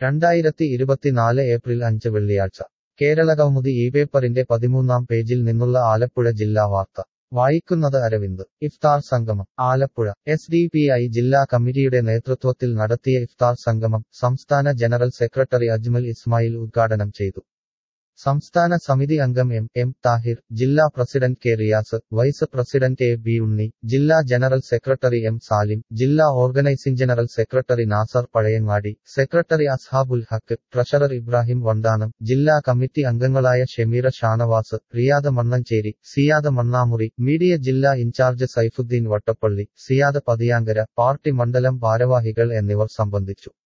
രണ്ടായിരത്തി ഇരുപത്തിനാല് ഏപ്രിൽ അഞ്ച് വെള്ളിയാഴ്ച കേരളകൗമുദി ഈ പേപ്പറിന്റെ പതിമൂന്നാം പേജിൽ നിന്നുള്ള ആലപ്പുഴ ജില്ലാ വാർത്ത വായിക്കുന്നത് അരവിന്ദ് ഇഫ്താർ സംഗമം Alappuzha S D P I ജില്ലാ കമ്മിറ്റിയുടെ നേതൃത്വത്തിൽ നടത്തിയ ഇഫ്താർ സംഗമം സംസ്ഥാന ജനറൽ സെക്രട്ടറി അജ്മൽ ഇസ്മായിൽ ഉദ്ഘാടനം ചെയ്തു സംസ്ഥാന സമിതി അംഗം എം എം താഹിർ ജില്ലാ president K Riyas vice president A B Unni ജില്ലാ ജനറൽ സെക്രട്ടറി എം സാലിം ജില്ലാ organising general secretary Nasar Pazhayangadi secretary Ashabul Haq treasurer Ibrahim Vandanam ജില്ലാ കമ്മിറ്റി അംഗങ്ങളായ ഷെമീറ ഷാനവാസ് റിയാദ് മണ്ണഞ്ചേരി സിയാദ് മണ്ണാമുറി മീഡിയ ജില്ലാ ഇൻചാർജ് സൈഫുദ്ദീൻ വട്ടപ്പള്ളി സിയാദ് പതിയാങ്കര പാർട്ടി മണ്ഡലം ഭാരവാഹികൾ എന്നിവർ സംബന്ധിച്ചു